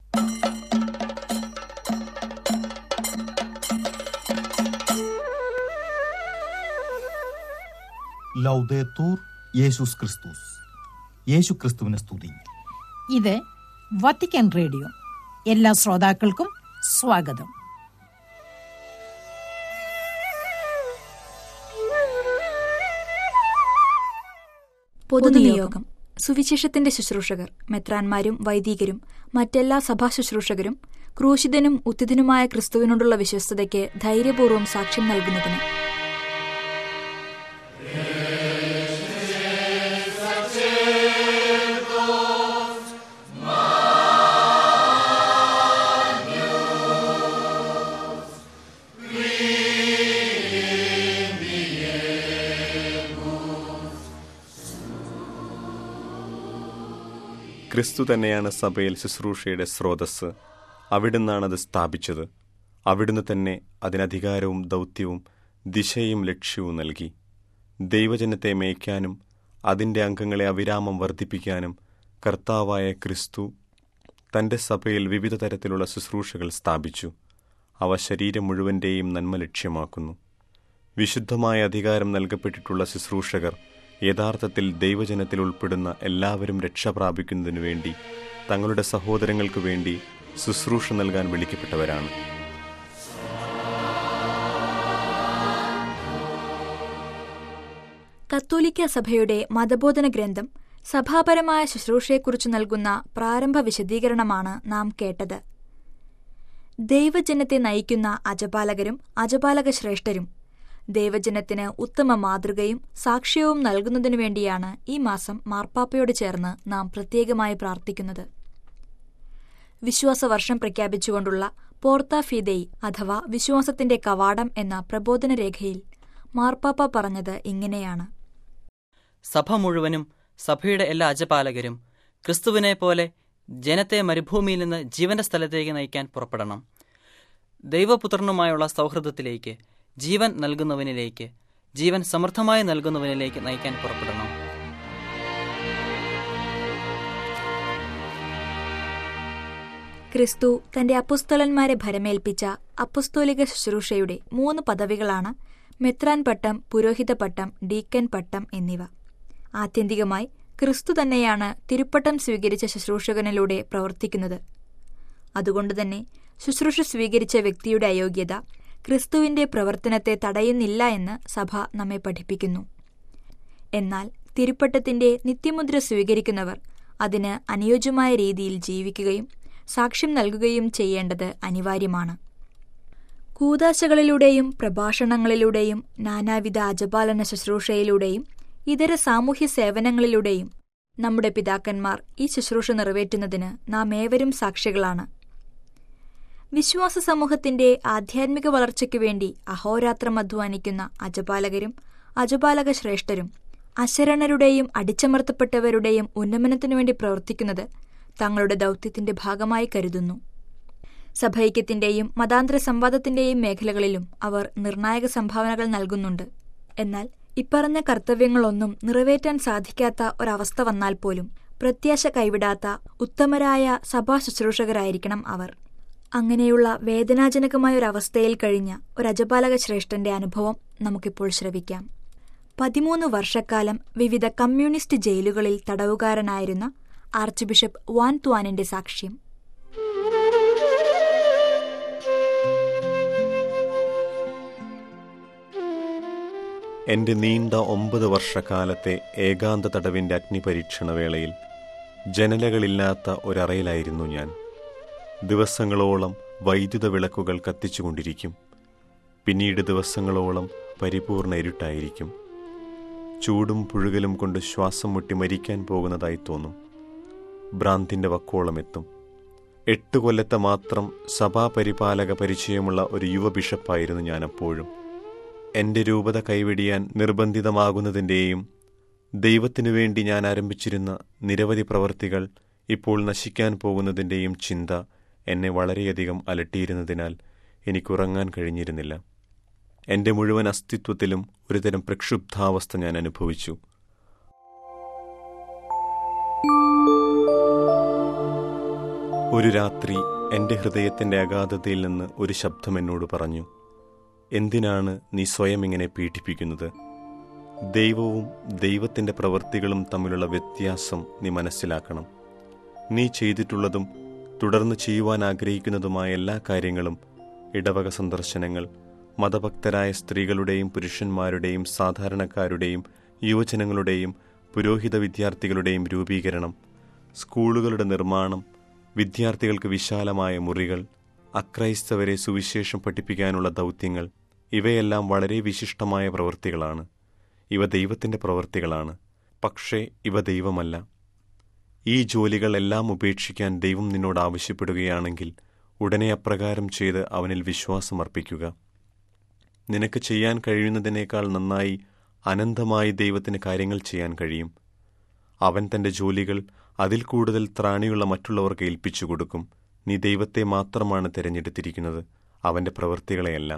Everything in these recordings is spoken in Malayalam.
ലൗദേത്തൂർ യേശുസ് ക്രിസ്തുസ് യേശു ക്രിസ്തുവിനെ സ്തുതി ഇത് വത്തിക്കാൻ റേഡിയോ എല്ലാ ശ്രോതാക്കൾക്കും സ്വാഗതം പൊതുനിയോഗം സുവിശേഷത്തിന്റെ ശുശ്രൂഷകർ മെത്രാന്മാരും വൈദികരും മറ്റെല്ലാ സഭാ ശുശ്രൂഷകരും ക്രൂശിതനും ഉത്തിതനുമായ ക്രിസ്തുവിനോടുള്ള വിശ്വസ്തതയ്ക്ക് ധൈര്യപൂർവ്വം സാക്ഷ്യം നൽകുന്നതിന് ക്രിസ്തു തന്നെയാണ് സഭയിൽ ശുശ്രൂഷയുടെ സ്രോതസ് അവിടുന്നാണ് അത് സ്ഥാപിച്ചത് അവിടുന്ന് തന്നെ അതിനധികാരവും ദൗത്യവും ദിശയും ലക്ഷ്യവും നൽകി ദൈവജനത്തെ മേയ്ക്കാനും അതിൻ്റെ അംഗങ്ങളെ അവിരാമം വർദ്ധിപ്പിക്കാനും കർത്താവായ ക്രിസ്തു തൻ്റെ സഭയിൽ വിവിധ തരത്തിലുള്ള ശുശ്രൂഷകൾ സ്ഥാപിച്ചു അവ ശരീരം മുഴുവൻ്റെയും നന്മ ലക്ഷ്യമാക്കുന്നു വിശുദ്ധമായ അധികാരം നൽകപ്പെട്ടിട്ടുള്ള ശുശ്രൂഷകർ യഥാർത്ഥത്തിൽ ദൈവജനത്തിൽ ഉൾപ്പെടുന്ന എല്ലാവരും രക്ഷ പ്രാപിക്കുന്നതിനു വേണ്ടി തങ്ങളുടെ സഹോദരങ്ങൾക്ക് വേണ്ടി ശുശ്രൂഷ നൽകാൻ വിളിക്കപ്പെട്ടവരാണ് കത്തോലിക്ക സഭയുടെ മതബോധന ഗ്രന്ഥം സഭാപരമായ ശുശ്രൂഷയെക്കുറിച്ച് നൽകുന്ന പ്രാരംഭ വിശദീകരണമാണ് നാം കേട്ടത് ദൈവജനത്തെ നയിക്കുന്ന അജപാലകരും അജപാലക ശ്രേഷ്ഠരും ദൈവജനത്തിന് ഉത്തമ മാതൃകയും സാക്ഷ്യവും നൽകുന്നതിനു വേണ്ടിയാണ് ഈ മാസം മാർപ്പാപ്പയോട് ചേർന്ന് നാം പ്രത്യേകമായി പ്രാർത്ഥിക്കുന്നത് വിശ്വാസവർഷം പ്രഖ്യാപിച്ചുകൊണ്ടുള്ള പോർത്ത ഫിദെയ് അഥവാ വിശ്വാസത്തിന്റെ കവാടം എന്ന പ്രബോധന രേഖയിൽ മാർപ്പാപ്പ പറഞ്ഞത് ഇങ്ങനെയാണ് സഭ മുഴുവനും സഭയുടെ എല്ലാ അജപാലകരും ക്രിസ്തുവിനെ പോലെ ജനത്തെ മരുഭൂമിയിൽ നിന്ന് ജീവന്റെ സ്ഥലത്തേക്ക് നയിക്കാൻ പുറപ്പെടണം ദൈവപുത്രനുമായുള്ള സൗഹൃദത്തിലേക്ക് ജീവൻ നൽകുന്നവനിലേക്ക് ജീവൻ സമൃദ്ധമായി നൽകുന്നവനിലേക്ക് നയിക്കാൻ പുറപ്പെടണം ക്രിസ്തു തന്റെ അപ്പുസ്തലന്മാരെ ഭരമേൽപ്പിച്ച അപ്പുസ്തോലിക ശുശ്രൂഷയുടെ മൂന്ന് പദവികളാണ് മെത്രാൻ പട്ടം പുരോഹിത പട്ടം ഡീക്കൻ പട്ടം എന്നിവ ആത്യന്തികമായി ക്രിസ്തു തന്നെയാണ് തിരുപ്പട്ടം സ്വീകരിച്ച ശുശ്രൂഷകനിലൂടെ പ്രവർത്തിക്കുന്നത് അതുകൊണ്ടുതന്നെ ശുശ്രൂഷ സ്വീകരിച്ച വ്യക്തിയുടെ അയോഗ്യത ക്രിസ്തുവിന്റെ പ്രവർത്തനത്തെ തടയുന്നില്ല എന്ന് സഭ നമ്മെ പഠിപ്പിക്കുന്നു എന്നാൽ തിരുപ്പട്ടത്തിന്റെ നിത്യമുദ്ര സ്വീകരിക്കുന്നവർ അതിന് അനുയോജ്യമായ രീതിയിൽ ജീവിക്കുകയും സാക്ഷ്യം നൽകുകയും ചെയ്യേണ്ടത് അനിവാര്യമാണ് കൂതാശകളിലൂടെയും പ്രഭാഷണങ്ങളിലൂടെയും നാനാവിധ അജപാലന ശുശ്രൂഷയിലൂടെയും ഇതര സാമൂഹ്യ സേവനങ്ങളിലൂടെയും നമ്മുടെ പിതാക്കന്മാർ ഈ ശുശ്രൂഷ നിറവേറ്റുന്നതിന് നാം ഏവരും സാക്ഷികളാണ് വിശ്വാസ സമൂഹത്തിന്റെ ആധ്യാത്മിക വളർച്ചയ്ക്കു വേണ്ടി അഹോരാത്രം അധ്വാനിക്കുന്ന അജപാലകരും അജപാലക ശ്രേഷ്ഠരും അശരണരുടെയും അടിച്ചമർത്തപ്പെട്ടവരുടെയും ഉന്നമനത്തിനു വേണ്ടി പ്രവർത്തിക്കുന്നത് തങ്ങളുടെ ദൗത്യത്തിന്റെ ഭാഗമായി കരുതുന്നു സഭൈക്യത്തിന്റെയും മതാന്തര സംവാദത്തിന്റെയും മേഖലകളിലും അവർ നിർണായക സംഭാവനകൾ നൽകുന്നുണ്ട് എന്നാൽ ഇപ്പറഞ്ഞ കർത്തവ്യങ്ങളൊന്നും നിറവേറ്റാൻ സാധിക്കാത്ത ഒരവസ്ഥ വന്നാൽ പോലും പ്രത്യാശ കൈവിടാത്ത ഉത്തമരായ സഭാ ശുശ്രൂഷകരായിരിക്കണം അവർ അങ്ങനെയുള്ള വേദനാജനകമായ ഒരവസ്ഥയിൽ കഴിഞ്ഞ ഒരു അജപാലക ശ്രേഷ്ഠന്റെ അനുഭവം നമുക്കിപ്പോൾ ശ്രവിക്കാം പതിമൂന്ന് വർഷക്കാലം വിവിധ കമ്മ്യൂണിസ്റ്റ് ജയിലുകളിൽ തടവുകാരനായിരുന്ന ആർച്ച് ബിഷപ്പ് വാൻ ത്വാനിന്റെ സാക്ഷ്യം എൻ്റെ നീണ്ട ഒമ്പത് വർഷക്കാലത്തെ ഏകാന്ത തടവിൻ്റെ അഗ്നിപരീക്ഷണ വേളയിൽ ജനലകളില്ലാത്ത ഒരറയിലായിരുന്നു ഞാൻ ദിവസങ്ങളോളം വൈദ്യുത വിളക്കുകൾ കത്തിച്ചുകൊണ്ടിരിക്കും പിന്നീട് ദിവസങ്ങളോളം പരിപൂർണ ഇരുട്ടായിരിക്കും ചൂടും പുഴുകലും കൊണ്ട് ശ്വാസം മുട്ടി മരിക്കാൻ പോകുന്നതായി തോന്നും ഭ്രാന്തിൻ്റെ വക്കോളം എത്തും എട്ട് കൊല്ലത്തെ മാത്രം സഭാപരിപാലക പരിചയമുള്ള ഒരു യുവ ബിഷപ്പായിരുന്നു ഞാൻ അപ്പോഴും എൻ്റെ രൂപത കൈവെടിയാൻ നിർബന്ധിതമാകുന്നതിൻ്റെയും ദൈവത്തിനു വേണ്ടി ഞാൻ ആരംഭിച്ചിരുന്ന നിരവധി പ്രവർത്തികൾ ഇപ്പോൾ നശിക്കാൻ പോകുന്നതിൻ്റെയും ചിന്ത എന്നെ വളരെയധികം അലട്ടിയിരുന്നതിനാൽ എനിക്കുറങ്ങാൻ കഴിഞ്ഞിരുന്നില്ല എൻ്റെ മുഴുവൻ അസ്തിത്വത്തിലും ഒരുതരം പ്രക്ഷുബ്ധാവസ്ഥ ഞാൻ അനുഭവിച്ചു ഒരു രാത്രി എൻ്റെ ഹൃദയത്തിൻ്റെ അഗാധതയിൽ നിന്ന് ഒരു ശബ്ദം എന്നോട് പറഞ്ഞു എന്തിനാണ് നീ സ്വയം ഇങ്ങനെ പീഡിപ്പിക്കുന്നത് ദൈവവും ദൈവത്തിൻ്റെ പ്രവൃത്തികളും തമ്മിലുള്ള വ്യത്യാസം നീ മനസ്സിലാക്കണം നീ ചെയ്തിട്ടുള്ളതും തുടർന്ന് ചെയ്യുവാൻ ആഗ്രഹിക്കുന്നതുമായ എല്ലാ കാര്യങ്ങളും ഇടവക സന്ദർശനങ്ങൾ മതഭക്തരായ സ്ത്രീകളുടെയും പുരുഷന്മാരുടെയും സാധാരണക്കാരുടെയും യുവജനങ്ങളുടെയും പുരോഹിത വിദ്യാർത്ഥികളുടെയും രൂപീകരണം സ്കൂളുകളുടെ നിർമ്മാണം വിദ്യാർത്ഥികൾക്ക് വിശാലമായ മുറികൾ അക്രൈസ്തവരെ സുവിശേഷം പഠിപ്പിക്കാനുള്ള ദൗത്യങ്ങൾ ഇവയെല്ലാം വളരെ വിശിഷ്ടമായ പ്രവൃത്തികളാണ് ഇവ ദൈവത്തിൻ്റെ പ്രവൃത്തികളാണ് പക്ഷേ ഇവ ദൈവമല്ല ഈ ജോലികളെല്ലാം ഉപേക്ഷിക്കാൻ ദൈവം നിന്നോട് ആവശ്യപ്പെടുകയാണെങ്കിൽ ഉടനെ അപ്രകാരം ചെയ്ത് അവനിൽ വിശ്വാസമർപ്പിക്കുക നിനക്ക് ചെയ്യാൻ കഴിയുന്നതിനേക്കാൾ നന്നായി അനന്തമായി ദൈവത്തിന് കാര്യങ്ങൾ ചെയ്യാൻ കഴിയും അവൻ തന്റെ ജോലികൾ അതിൽ കൂടുതൽ ത്രാണിയുള്ള മറ്റുള്ളവർക്ക് ഏൽപ്പിച്ചു കൊടുക്കും നീ ദൈവത്തെ മാത്രമാണ് തിരഞ്ഞെടുത്തിരിക്കുന്നത് അവന്റെ പ്രവൃത്തികളെയല്ല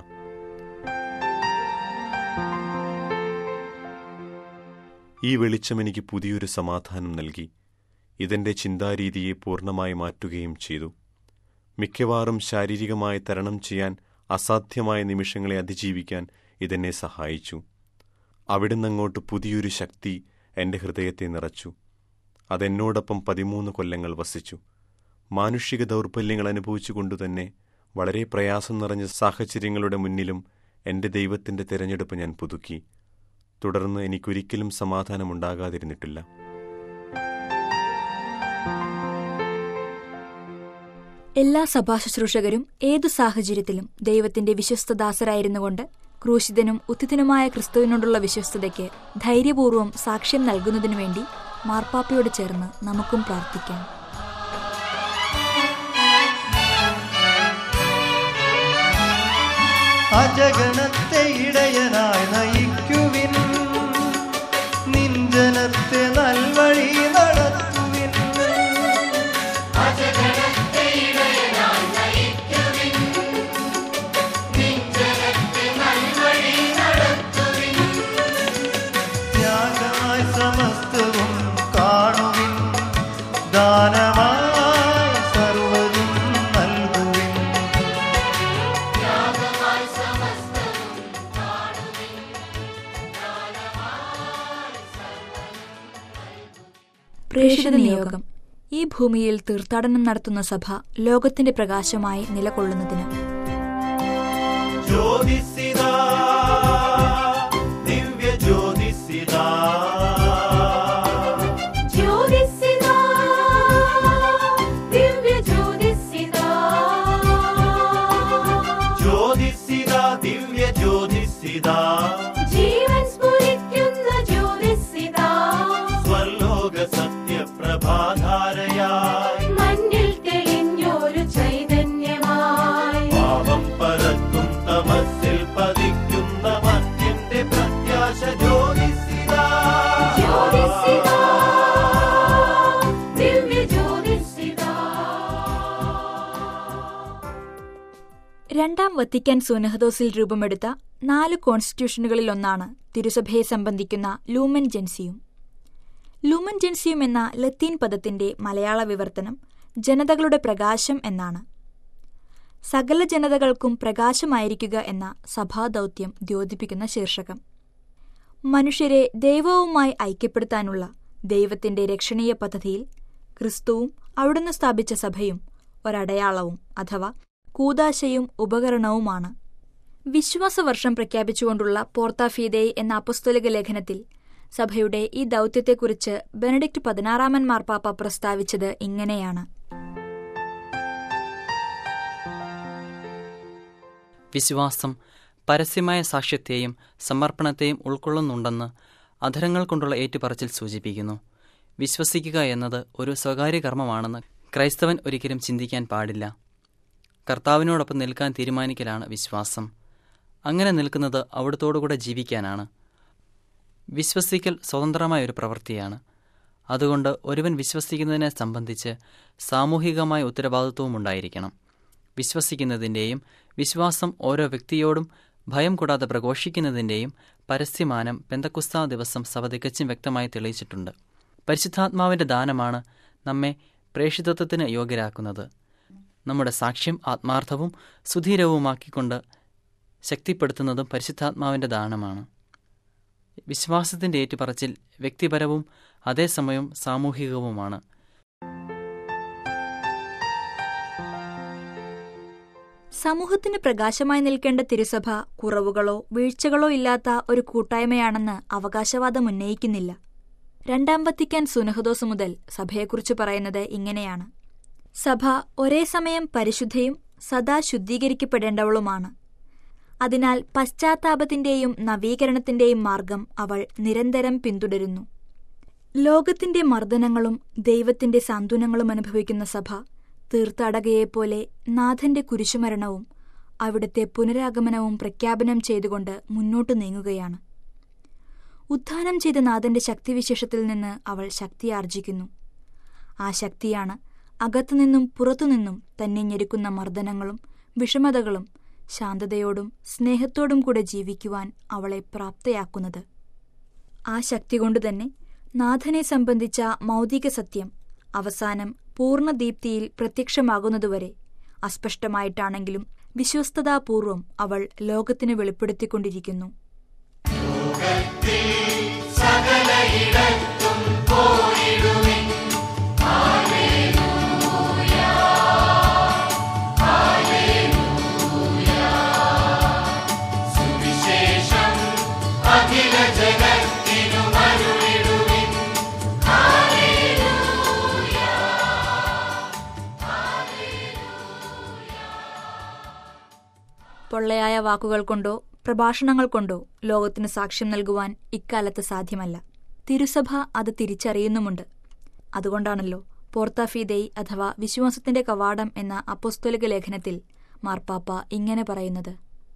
ഈ വെളിച്ചം എനിക്ക് പുതിയൊരു സമാധാനം നൽകി ഇതെന്റെ ചിന്താരീതിയെ പൂർണ്ണമായി മാറ്റുകയും ചെയ്തു മിക്കവാറും ശാരീരികമായി തരണം ചെയ്യാൻ അസാധ്യമായ നിമിഷങ്ങളെ അതിജീവിക്കാൻ ഇതെന്നെ സഹായിച്ചു അവിടുന്ന് അങ്ങോട്ട് പുതിയൊരു ശക്തി എൻ്റെ ഹൃദയത്തെ നിറച്ചു അതെന്നോടൊപ്പം പതിമൂന്ന് കൊല്ലങ്ങൾ വസിച്ചു മാനുഷിക ദൗർബല്യങ്ങൾ അനുഭവിച്ചുകൊണ്ടുതന്നെ വളരെ പ്രയാസം നിറഞ്ഞ സാഹചര്യങ്ങളുടെ മുന്നിലും എൻ്റെ ദൈവത്തിൻ്റെ തിരഞ്ഞെടുപ്പ് ഞാൻ പുതുക്കി തുടർന്ന് എനിക്കൊരിക്കലും സമാധാനമുണ്ടാകാതിരുന്നിട്ടില്ല എല്ലാ സഭാശുശ്രൂഷകരും ഏതു സാഹചര്യത്തിലും ദൈവത്തിന്റെ വിശ്വസ്തദാസരായിരുന്നുകൊണ്ട് ക്രൂശിതനും ഉത്തിതനുമായ ക്രിസ്തുവിനോടുള്ള വിശ്വസ്തതയ്ക്ക് ധൈര്യപൂർവ്വം സാക്ഷ്യം നൽകുന്നതിനു വേണ്ടി മാർപ്പാപ്പയോട് ചേർന്ന് നമുക്കും പ്രാർത്ഥിക്കാം അജഗണത്തെ ഇടയനായി നയിക്കുവിൻ നിഞ്ജനത്തെ നൽവഴി നടത്തുവിൻ ത്യാഗമായി സമസ്തവും കാണുവിൻ ദാനമായി സർവതും നൽകുവിൻ പ്രേക്ഷിത നിയോഗം ഈ ഭൂമിയിൽ തീർത്ഥാടനം നടത്തുന്ന സഭ ലോകത്തിന്റെ പ്രകാശമായി നിലകൊള്ളുന്നതിന് ജ്യോതിസിതാ ദിവ്യ ജ്യോതിസിതാ ജ്യോതിസിതാ ദിവ്യ ജ്യോതിസിതാ ജ്യോതിസിതാ ദിവ്യ ജ്യോതിസിതാ ജീവൻ സ്ഫുരിക്കുന്ന ജ്യോതിസിതാ സ്വർലോക സത്യപ്രഭാധാരയായി മഞ്ഞിൽ തെളിഞ്ഞൊരു ചൈതന്യമായി പാപം പരത്തും തമസിൽ പതിക്കുന്ന മർത്യന്റെ പ്രത്യാശ ജ്യോതിസിതാ ജ്യോതിസിതാ ദിവ്യ ജ്യോതിസിതാ രണ്ടാം വത്തിക്കാൻ സുനഹദോസിൽ രൂപമെടുത്ത നാല് കോൺസ്റ്റിറ്റ്യൂഷനുകളിൽ ഒന്നാണ് തിരുസഭയെ സംബന്ധിക്കുന്ന ലൂമൻ ജെൻസിയും ലൂമൻ ജെൻസിയും എന്ന ലത്തീൻ പദത്തിന്റെ മലയാള വിവർത്തനം ജനതകളുടെ പ്രകാശം എന്നാണ് സകല ജനതകൾക്കും പ്രകാശമായിരിക്കുക എന്ന സഭാദൗത്യം ദ്യോതിപ്പിക്കുന്ന ശീർഷകം മനുഷ്യരെ ദൈവവുമായി ഐക്യപ്പെടുത്താനുള്ള ദൈവത്തിന്റെ രക്ഷണീയ പദ്ധതിയിൽ ക്രിസ്തുവും അവിടുന്ന് സ്ഥാപിച്ച സഭയും ഒരടയാളവും അഥവാ കൂതാശയും ഉപകരണവുമാണ് വിശ്വാസവർഷം പ്രഖ്യാപിച്ചുകൊണ്ടുള്ള പോർത്താഫീദേ എന്ന അപ്പസ്തോലിക ലേഖനത്തിൽ സഭയുടെ ഈ ദൗത്യത്തെക്കുറിച്ച് ബെനഡിക്ട് പതിനാറാമൻ മാർപ്പാപ്പ പ്രസ്താവിച്ചത് ഇങ്ങനെയാണ് വിശ്വാസം പരസ്യമായ സാക്ഷ്യത്തെയും സമർപ്പണത്തെയും ഉൾക്കൊള്ളുന്നുണ്ടെന്ന് അധരങ്ങൾ കൊണ്ടുള്ള ഏറ്റുപറച്ചിൽ സൂചിപ്പിക്കുന്നു വിശ്വസിക്കുക എന്നത് ഒരു സ്വകാര്യ കർമ്മമാണെന്ന് ക്രൈസ്തവൻ ഒരിക്കലും ചിന്തിക്കാൻ പാടില്ല കർത്താവിനോടൊപ്പം നിൽക്കാൻ തീരുമാനിക്കലാണ് വിശ്വാസം അങ്ങനെ നിൽക്കുന്നത് അവിടുത്തോടുകൂടെ ജീവിക്കാനാണ് വിശ്വസിക്കൽ സ്വതന്ത്രമായ ഒരു പ്രവൃത്തിയാണ് അതുകൊണ്ട് ഒരുവൻ വിശ്വസിക്കുന്നതിനെ സംബന്ധിച്ച് സാമൂഹികമായ ഉത്തരവാദിത്വവും ഉണ്ടായിരിക്കണം വിശ്വസിക്കുന്നതിൻ്റെയും വിശ്വാസം ഓരോ വ്യക്തിയോടും ഭയം കൂടാതെ പ്രഘോഷിക്കുന്നതിൻ്റെയും പരസ്യമാനം പെന്തക്കുസ്താ ദിവസം സഭ തികച്ചും വ്യക്തമായി തെളിയിച്ചിട്ടുണ്ട് പരിശുദ്ധാത്മാവിൻ്റെ ദാനമാണ് നമ്മെ പ്രേഷിതത്വത്തിന് യോഗ്യരാക്കുന്നത് നമ്മുടെ സാക്ഷ്യം ആത്മാർത്ഥവും സുധീരവുമാക്കിക്കൊണ്ട് ശക്തിപ്പെടുത്തുന്നതും പരിശുദ്ധാത്മാവിൻ്റെ ദാനമാണ് വിശ്വാസത്തിൻ്റെ ഏറ്റുപറച്ചിൽ വ്യക്തിപരവും അതേസമയം സാമൂഹികവുമാണ് സമൂഹത്തിന് പ്രകാശമായി നിൽക്കേണ്ട തിരുസഭ കുറവുകളോ വീഴ്ചകളോ ഇല്ലാത്ത ഒരു കൂട്ടായ്മയാണെന്ന് അവകാശവാദം ഉന്നയിക്കുന്നില്ല രണ്ടാം വത്തിക്കാൻ സുനഹദോസ് മുതൽ സഭയെക്കുറിച്ച് പറയുന്നത് ഇങ്ങനെയാണ് സഭ ഒരേ സമയം പരിശുദ്ധയും സദാ ശുദ്ധീകരിക്കപ്പെടേണ്ടവളുമാണ് അതിനാൽ പശ്ചാത്താപത്തിന്റെയും നവീകരണത്തിന്റെയും മാർഗം അവൾ നിരന്തരം പിന്തുടരുന്നു ലോകത്തിന്റെ മർദ്ദനങ്ങളും ദൈവത്തിന്റെ സാന്ത്വനങ്ങളും അനുഭവിക്കുന്ന സഭ തീർത്ഥാടകയെപ്പോലെ നാഥന്റെ കുരിശുമരണവും അവിടുത്തെ പുനരാഗമനവും പ്രഖ്യാപനം ചെയ്തുകൊണ്ട് മുന്നോട്ടു നീങ്ങുകയാണ് ഉത്ഥാനം ചെയ്ത നാഥന്റെ ശക്തിവിശേഷത്തിൽ നിന്ന് അവൾ ശക്തി ആർജിക്കുന്നു ആ ശക്തിയാണ് അകത്തുനിന്നും പുറത്തുനിന്നും തന്നെ ഞെരുക്കുന്ന മർദ്ദനങ്ങളും വിഷമതകളും ശാന്തതയോടും സ്നേഹത്തോടും കൂടെ ജീവിക്കുവാൻ അവളെ പ്രാപ്തയാക്കുന്നത് ആ ശക്തി കൊണ്ടുതന്നെ നാഥനെ സംബന്ധിച്ച മൗതിക സത്യം അവസാനം പൂർണ്ണദീപ്തിയിൽ പ്രത്യക്ഷമാകുന്നതുവരെ അസ്പഷ്ടമായിട്ടാണെങ്കിലും വിശ്വസ്തതാപൂർവം അവൾ ലോകത്തിന് വെളിപ്പെടുത്തിക്കൊണ്ടിരിക്കുന്നു പൊള്ളയായ വാക്കുകൾ കൊണ്ടോ പ്രഭാഷണങ്ങൾ കൊണ്ടോ ലോകത്തിന് സാക്ഷ്യം നൽകുവാൻ ഇക്കാലത്ത് സാധ്യമല്ല തിരുസഭ അത് തിരിച്ചറിയുന്നുമുണ്ട് അതുകൊണ്ടാണല്ലോ പോർത്താഫീദൈ അഥവാ വിശ്വാസത്തിന്റെ കവാടം എന്ന അപ്പോസ്തോലിക ലേഖനത്തിൽ മാർപ്പാപ്പ ഇങ്ങനെ പറയുന്നത്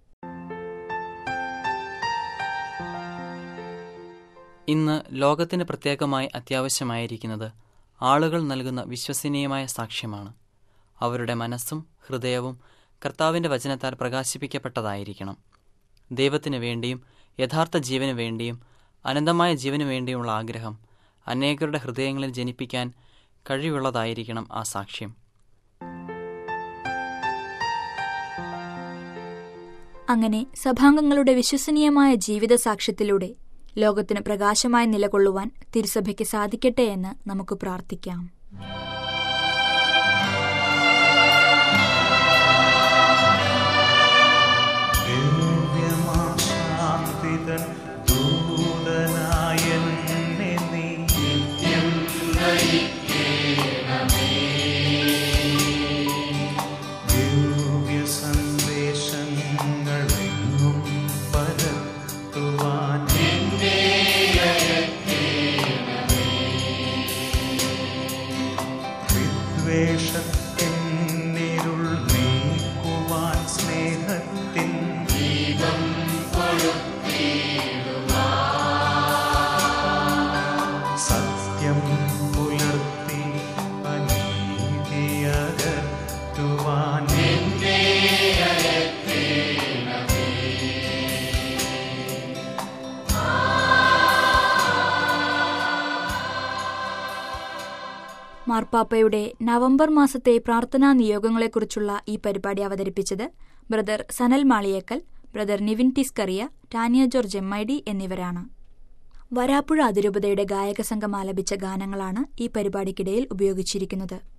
ഇന്ന് ലോകത്തിന് പ്രത്യേകമായി അത്യാവശ്യമായിരിക്കുന്നത് ആളുകൾ നൽകുന്ന വിശ്വസനീയമായ സാക്ഷ്യമാണ് അവരുടെ മനസ്സും ഹൃദയവും കർത്താവിൻ്റെ വചനത്താൽ പ്രകാശിപ്പിക്കപ്പെട്ടതായിരിക്കണം ദൈവത്തിനു വേണ്ടിയും യഥാർത്ഥ ജീവനു വേണ്ടിയും അനന്തമായ ജീവനു വേണ്ടിയുമുള്ള ആഗ്രഹം അനേകരുടെ ഹൃദയങ്ങളിൽ ജനിപ്പിക്കാൻ കഴിവുള്ളതായിരിക്കണം ആ സാക്ഷ്യം അങ്ങനെ സഭാംഗങ്ങളുടെ വിശ്വസനീയമായ ജീവിത സാക്ഷ്യത്തിലൂടെ ലോകത്തിന് പ്രകാശമായി നിലകൊള്ളുവാൻ തിരുസഭയ്ക്ക് സാധിക്കട്ടെ എന്ന് നമുക്ക് പ്രാർത്ഥിക്കാം ദിവ്യമാശാന്തിതൻ ദൂതനായെന്നെ നീ നിത്യം ദിവ്യ സന്ദേശങ്ങളെങ്ങും പരത്തുവാൻ വിദ്വേഷത്തിന്നിരുൾ നീക്കുവാൻ സ്നേഹത്തിൻ ദീപം സത്യം പുലർത്തി അനീതിയകറ്റുവാൻ മാർപ്പാപ്പയുടെ നവംബർ മാസത്തെ പ്രാർത്ഥനാ നിയോഗങ്ങളെക്കുറിച്ചുള്ള ഈ പരിപാടി അവതരിപ്പിച്ചത് brother Sanal Maliyekkal brother Nivin Tiscaria Tania George M I D എന്നിവരാണ് വരാപ്പുഴ അതിരൂപതയുടെ ഗായക സംഘം ആലപിച്ച ഗാനങ്ങളാണ് ഈ പരിപാടിക്കിടയിൽ ഉപയോഗിച്ചിരിക്കുന്നത്